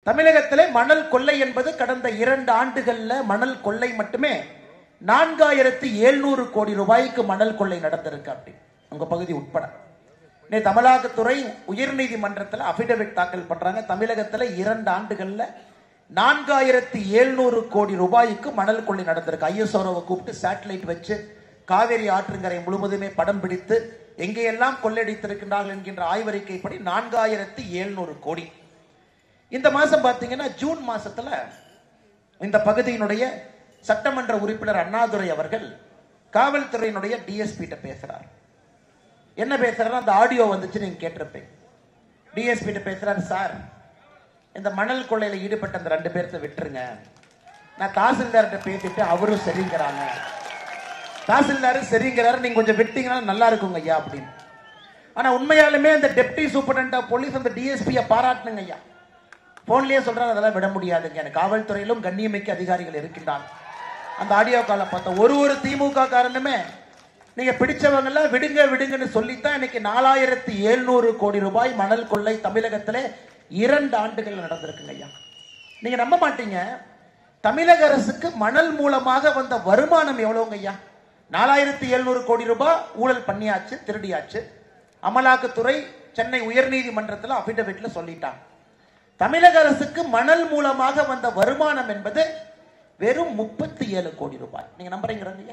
தமிழகத்திலே மணல் கொள்ளை என்பது கடந்த இரண்டு ஆண்டுகள்ல மணல் கொள்ளை மட்டுமே நான்காயிரத்தி எழுநூறு கோடி ரூபாய்க்கு மணல் கொள்ளை நடந்திருக்கு அப்படி உங்க பகுதி உட்பட இன்னைக்கு தமிழகத்துறை உயர்நீதிமன்றத்தில் அபிடவிட் தாக்கல் பண்றாங்க தமிழகத்துல இரண்டு ஆண்டுகள்ல நான்காயிரத்தி எழுநூறு கோடி ரூபாய்க்கு மணல் கொள்ளை நடந்திருக்கு ஐஎஸ்ஆர்ஓவை கூப்பிட்டு சேட்டலைட் வச்சு காவேரி ஆற்றங்கரை முழுவதுமே படம் பிடித்து எங்கேயெல்லாம் கொள்ளையடித்திருக்கின்றார்கள் என்கின்ற ஆய்வறிக்கைப்படி நான்காயிரத்தி எழுநூறு கோடி இந்த மாசம் பாத்தீங்கன்னா ஜூன் மாசத்துல இந்த பகுதியினுடைய சட்டமன்ற உறுப்பினர் அண்ணாதுரை அவர்கள் காவல்துறையினுடைய டிஎஸ்பி கிட்ட பேசுறார் என்ன பேசுறாரு அந்த ஆடியோ வந்துச்சு நீங்க கேட்டிருப்பீங்க டிஎஸ்பி கிட்ட பேசுறாரு சார் இந்த மணல் கொள்ளையில ஈடுபட்ட அந்த ரெண்டு பேர்த்த விட்டுருங்க நான் தாசில்தார்கிட்ட பேசிட்டு அவரும் சரிங்கிறாங்க தாசில்தார் சரிங்கிறாரு நீங்க கொஞ்சம் விட்டீங்கன்னா நல்லா இருக்குங்க ஐயா அப்படின்னு ஆனா உண்மையாலுமே அந்த டெப்டி சூப்பரண்ட் ஆஃப் போலீஸ் அந்த டிஎஸ்பியை பாராட்டணுங்க ஐயா போன்லயே சொல்றாரு அதெல்லாம் விட முடியாதுங்க எனக்கு காவல்துறையிலும் கண்ணியமிக்க அதிகாரிகள் இருக்கின்றாங்க அந்த ஆடியோ காலை பார்த்தோம் ஒரு ஒரு திமுக காரணமே நீங்க பிடிச்சவங்க எல்லாம் விடுங்க விடுங்கன்னு சொல்லித்தான் இன்னைக்கு நாலாயிரத்தி எழுநூறு கோடி ரூபாய் மணல் கொள்ளை தமிழகத்திலே இரண்டு ஆண்டுகள் நடந்திருக்குங்க ஐயா நீங்க நம்ப மாட்டீங்க தமிழக அரசுக்கு மணல் மூலமாக வந்த வருமானம் எவ்வளவுங்க ஐயா நாலாயிரத்தி எழுநூறு கோடி ரூபாய் ஊழல் பண்ணியாச்சு திருடியாச்சு அமலாக்கத்துறை சென்னை உயர்நீதிமன்றத்தில் அபிடவிட்ல சொல்லிட்டாங்க தமிழக அரசுக்கு மணல் மூலமாக வந்த வருமானம் என்பது வெறும் முப்பத்தி ஏழு கோடி ரூபாய் நீங்க நம்புறீங்களா ஐயா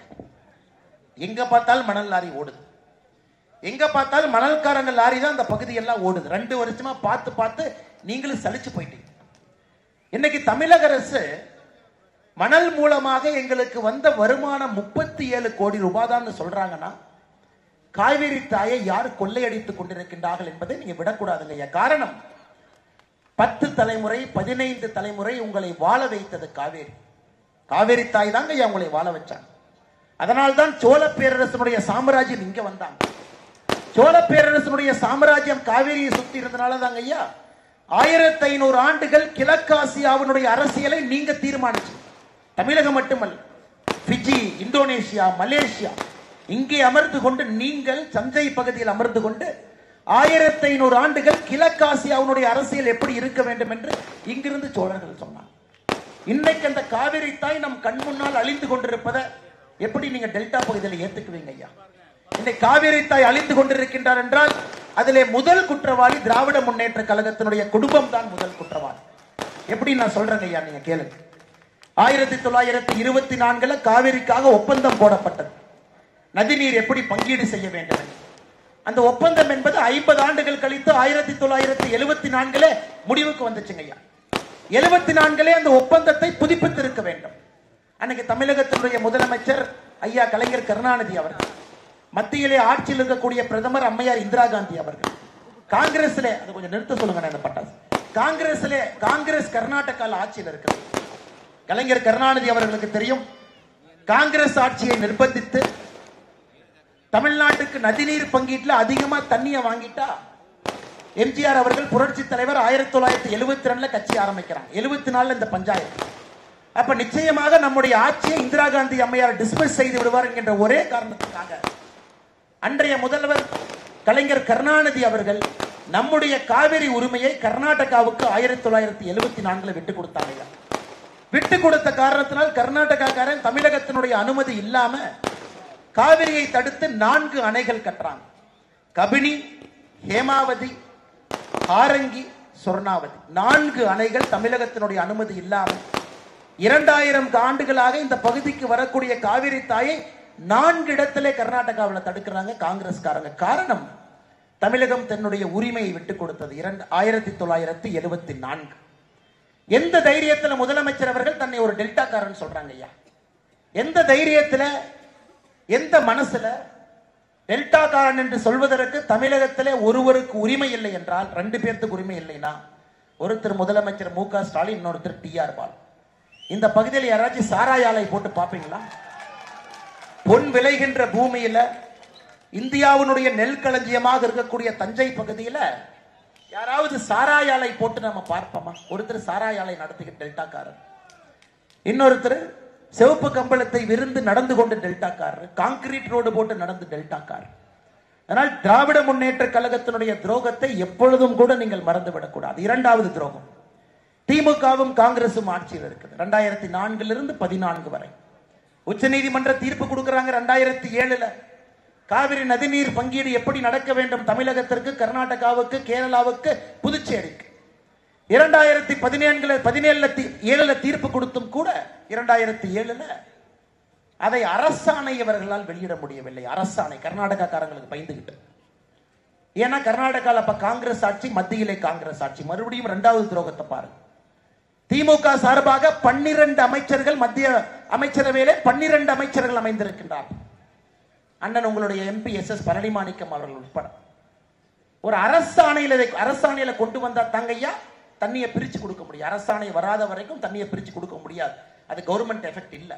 எங்க பார்த்தாலும் மணல் லாரி ஓடுது எங்க பார்த்தாலும் மணல்காரங்க லாரி தான் அந்த பகுதியெல்லாம் ஓடுது ரெண்டு வருஷமா பார்த்து பார்த்து நீங்களும் சலிச்சு போயிட்டீங்க இன்னைக்கு தமிழக அரசு மணல் மூலமாக எங்களுக்கு வந்த வருமானம் முப்பத்தி ஏழு கோடி ரூபாய் தான் சொல்றாங்கன்னா காவிரி தாயை யார் கொள்ளையடித்துக் கொண்டிருக்கின்றார்கள் என்பதை நீங்க விடக்கூடாதுங்க ஐயா காரணம் பத்து தலைமுறை பதினைந்து தலைமுறை உங்களை வாழ வைத்தது காவேரி காவேரி தாய் தாங்க ஐயா உங்களை வாழ வச்சாங்க அதனால்தான் சோழ பேரரசனுடைய சாம்ராஜ்யம் இங்க வந்தாங்க சோழ பேரரசனுடைய சாம்ராஜ்யம் காவேரியை சுத்தி இருந்தனால தாங்க ஐயா ஆயிரத்தி ஐநூறு ஆண்டுகள் கிழக்காசியாவினுடைய அரசியலை நீங்க தீர்மானிச்சு தமிழகம் மட்டுமல்ல பிஜி இந்தோனேஷியா மலேசியா இங்கே அமர்ந்து கொண்டு நீங்கள் சஞ்சை பகுதியில் அமர்ந்து கொண்டு ஆயிரத்தி ஐநூறு ஆண்டுகள் கிழக்காசியாவினுடைய அரசியல் எப்படி இருக்க வேண்டும் என்று இங்கிருந்து சோழர்கள் சொன்னாங்க இன்னைக்கு அந்த காவிரி தாய் நம் கண் முன்னால் அழிந்து கொண்டிருப்பதை எப்படி நீங்க டெல்டா பகுதியில் ஏத்துக்குவீங்க ஐயா இன்னைக்கு காவிரி தாய் அழிந்து கொண்டிருக்கின்றார் என்றால் அதிலே முதல் குற்றவாளி திராவிட முன்னேற்ற கழகத்தினுடைய குடும்பம் தான் முதல் குற்றவாளி எப்படி நான் சொல்றேங்க ஐயா நீங்க கேளுங்க ஆயிரத்தி தொள்ளாயிரத்தி இருபத்தி நான்குல காவிரிக்காக ஒப்பந்தம் போடப்பட்டது நதிநீர் எப்படி பங்கீடு செய்ய வேண்டும் என்று. அந்த ஒப்பந்தம் என்பது ஐம்பது ஆண்டுகள் கழித்து ஆயிரத்தி தொள்ளாயிரத்தி எழுபத்தி நான்குல முடிவுக்கு வந்துச்சுங்க ஐயா எழுபத்தி நான்கிலே அந்த ஒப்பந்தத்தை புதுப்பித்திருக்க வேண்டும் அன்னைக்கு தமிழகத்தினுடைய முதலமைச்சர் ஐயா கலைஞர் கருணாநிதி அவர்கள் மத்தியிலே ஆட்சியில் இருக்கக்கூடிய பிரதமர் அம்மையார் இந்திரா காந்தி அவர்கள் காங்கிரஸ்ல அது கொஞ்சம் நிறுத்த சொல்லுங்க நான் இந்த பட்டாசு காங்கிரஸ்ல காங்கிரஸ் கர்நாடகால ஆட்சியில் இருக்கிறது கலைஞர் கருணாநிதி அவர்களுக்கு தெரியும் காங்கிரஸ் ஆட்சியை நிர்பந்தித்து தமிழ்நாட்டுக்கு நதிநீர் பங்கீட்டுல அதிகமா தண்ணியை வாங்கிட்டா எம்ஜிஆர் அவர்கள் புரட்சி தலைவர் ஆயிரத்தி தொள்ளாயிரத்தி எழுபத்தி ரெண்டுல கட்சி ஆரம்பிக்கிறாங்க எழுபத்தி நாலுல இந்த பஞ்சாயத்து அப்ப நிச்சயமாக நம்முடைய ஆட்சியை இந்திரா காந்தி அம்மையார் டிஸ்மிஸ் செய்து விடுவார் என்கின்ற ஒரே காரணத்துக்காக அன்றைய முதல்வர் கலைஞர் கருணாநிதி அவர்கள் நம்முடைய காவிரி உரிமையை கர்நாடகாவுக்கு ஆயிரத்தி தொள்ளாயிரத்தி எழுபத்தி நான்குல விட்டு கொடுத்தாங்க விட்டு கொடுத்த காரணத்தினால் கர்நாடகாக்காரன் தமிழகத்தினுடைய அனுமதி இல்லாம காவிரியை தடுத்து நான்கு அணைகள் கட்டுறாங்க கபினி ஹேமாவதி ஆரங்கி சொர்ணாவதி நான்கு அணைகள் தமிழகத்தினுடைய அனுமதி இல்லாமல் இரண்டாயிரம் ஆண்டுகளாக இந்த பகுதிக்கு வரக்கூடிய காவிரி தாயை நான்கு இடத்திலே கர்நாடகாவில் தடுக்கிறாங்க காங்கிரஸ்காரங்க காரணம் தமிழகம் தன்னுடைய உரிமையை விட்டுக் கொடுத்தது இரண்டு ஆயிரத்தி தொள்ளாயிரத்தி எழுபத்தி நான்கு எந்த தைரியத்துல முதலமைச்சர் அவர்கள் தன்னை ஒரு டெல்டாக்காரன் சொல்றாங்க ஐயா எந்த தைரியத்துல எந்த மனசுல டெல்டாக்காரன் என்று சொல்வதற்கு தமிழகத்திலே ஒருவருக்கு உரிமை இல்லை என்றால் ரெண்டு பேர்த்துக்கு உரிமை இல்லைனா ஒருத்தர் முதலமைச்சர் மு க ஸ்டாலின் இன்னொருத்தர் டி ஆர் பால் இந்த பகுதியில் யாராச்சும் சாராய ஆலை போட்டு பார்ப்பீங்களா பொன் விளைகின்ற பூமியில இந்தியாவினுடைய நெல் களஞ்சியமாக இருக்கக்கூடிய தஞ்சை பகுதியில யாராவது சாராய ஆலை போட்டு நம்ம பார்ப்போமா ஒருத்தர் சாராய ஆலை நடத்திக்கிட்டு டெல்டாக்காரர் இன்னொருத்தர் சிவப்பு கம்பளத்தை விருந்து நடந்து கொண்டு டெல்டாக்காரர் கான்கிரீட் ரோடு போட்டு நடந்து டெல்டாக்காரர் அதனால் திராவிட முன்னேற்ற கழகத்தினுடைய துரோகத்தை எப்பொழுதும் கூட நீங்கள் மறந்துவிடக்கூடாது இரண்டாவது துரோகம் திமுகவும் காங்கிரசும் ஆட்சியில் இருக்குது ரெண்டாயிரத்தி நான்குல இருந்து பதினான்கு வரை உச்சநீதிமன்ற தீர்ப்பு கொடுக்கறாங்க ரெண்டாயிரத்தி ஏழுல காவிரி நதிநீர் பங்கீடு எப்படி நடக்க வேண்டும் தமிழகத்திற்கு கர்நாடகாவுக்கு கேரளாவுக்கு புதுச்சேரிக்கு இரண்டாயிரத்தி பதினேழுல பதினேழுல தீ- ஏழுல தீர்ப்பு கொடுத்தும் கூட இரண்டாயிரத்தி ஏழுல அதை அரசாணை இவர்களால் வெளியிட முடியவில்லை அரசாணை கர்நாடகாக்காரங்களுக்கு பயந்துகிட்டு ஏன்னா கர்நாடகால அப்ப காங்கிரஸ் ஆட்சி மத்தியிலே காங்கிரஸ் ஆட்சி மறுபடியும் இரண்டாவது துரோகத்தை பாருங்க திமுக சார்பாக பன்னிரண்டு அமைச்சர்கள் மத்திய அமைச்சரவையிலே பன்னிரண்டு அமைச்சர்கள் அமைந்திருக்கின்றார்கள் அண்ணன் உங்களுடைய எம்பி எஸ் எஸ் பழனிமாணிக்கம் அவர்கள் உட்பட ஒரு அரசாணையில இதை- அரசாணையில கொண்டு வந்தா தங்கையா தண்ணியை பிரிச்சு கொடுக்க முடியும் அரசாணை வராத வரைக்கும் தண்ணியை பிரிச்சு கொடுக்க முடியாது அது கவர்மெண்ட் எஃபெக்ட் இல்ல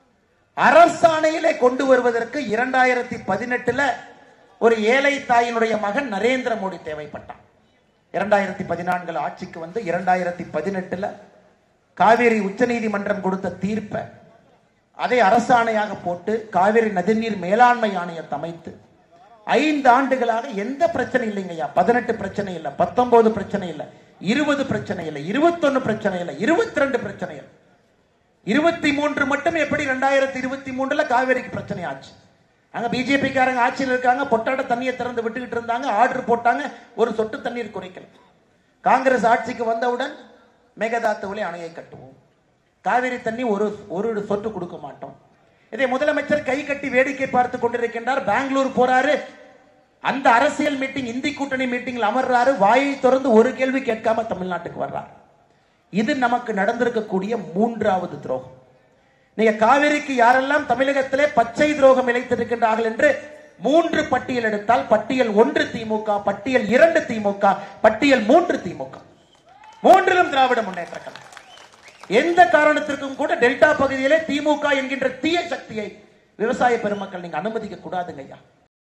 அரசாணையிலே கொண்டு வருவதற்கு இரண்டாயிரத்தி பதினெட்டுல ஒரு ஏழை தாயினுடைய மகன் நரேந்திர மோடி தேவைப்பட்டான் இரண்டாயிரத்தி பதினான்குல ஆட்சிக்கு வந்து இரண்டாயிரத்தி பதினெட்டுல காவேரி உச்சநீதிமன்றம் கொடுத்த தீர்ப்பை அதை அரசாணையாக போட்டு காவிரி நதிநீர் மேலாண்மை ஆணையத்தை அமைத்து ஐந்து ஆண்டுகளாக எந்த பிரச்சனை இல்லைங்கய்யா பதினெட்டு பிரச்சனை இல்லை பத்தொன்பது பிரச்சனை இல்லை இருபது பிரச்சனை இல்லை இருபத்தொன்னு பிரச்சனை இல்லை இருபத்தி ரெண்டு பிரச்சனை இல்லை இருபத்தி மூன்று மட்டும் எப்படி ரெண்டாயிரத்தி இருபத்தி மூன்றுல காவேரிக்கு பிரச்சனை ஆச்சு அங்க பிஜேபி காரங்க ஆட்சியில் இருக்காங்க பொட்டாட தண்ணியை திறந்து விட்டுக்கிட்டு இருந்தாங்க ஆர்டர் போட்டாங்க ஒரு சொட்டு தண்ணீர் குறைக்கல காங்கிரஸ் ஆட்சிக்கு வந்தவுடன் மேகதாத்துவிலே அணையை கட்டுவோம் காவிரி தண்ணி ஒரு ஒரு சொட்டு கொடுக்க மாட்டோம் இதை முதலமைச்சர் கை கட்டி வேடிக்கை பார்த்து கொண்டிருக்கின்றார் பெங்களூர் போறாரு அந்த அரசியல் மீட்டிங் இந்தி கூட்டணி மீட்டிங்ல அமர்றாரு வாயை திறந்து ஒரு கேள்வி கேட்காம தமிழ்நாட்டுக்கு வர்றார் இது நமக்கு நடந்திருக்கக்கூடிய மூன்றாவது துரோகம் நீங்க காவிரிக்கு யாரெல்லாம் தமிழகத்திலே பச்சை துரோகம் இழைத்திருக்கின்றார்கள் என்று மூன்று பட்டியல் எடுத்தால் பட்டியல் ஒன்று திமுக பட்டியல் இரண்டு திமுக பட்டியல் மூன்று திமுக மூன்றிலும் திராவிட முன்னேற்ற கழகம் எந்த காரணத்திற்கும் கூட டெல்டா பகுதியிலே திமுக என்கின்ற தீய சக்தியை விவசாய பெருமக்கள் நீங்க அனுமதிக்க கூடாதுங்க ஐயா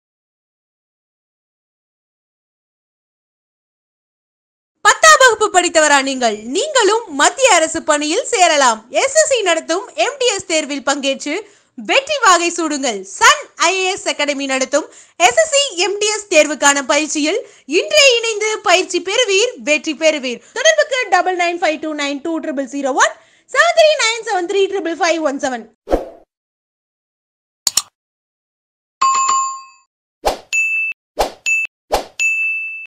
பத்தாம் வகுப்பு படித்தவரா நீங்கள் நீங்களும் மத்திய அரசு பணியில் சேரலாம் எஸ்எஸ்சி நடத்தும் எம்டிஎஸ் தேர்வில் பங்கேற்று வெற்றி வாகை சூடுங்கள் சன் ஐஏஎஸ் அகாடமி நடத்தும் எஸ்எஸ்சி எம்டிஎஸ் தேர்வுக்கான பயிற்சியில் இன்றே இணைந்து பயிற்சி பெறுவீர் வெற்றி பெறுவீர் தொடர்புக்கு double nine five two nine two triple zero one seven three nine seven three triple five one seven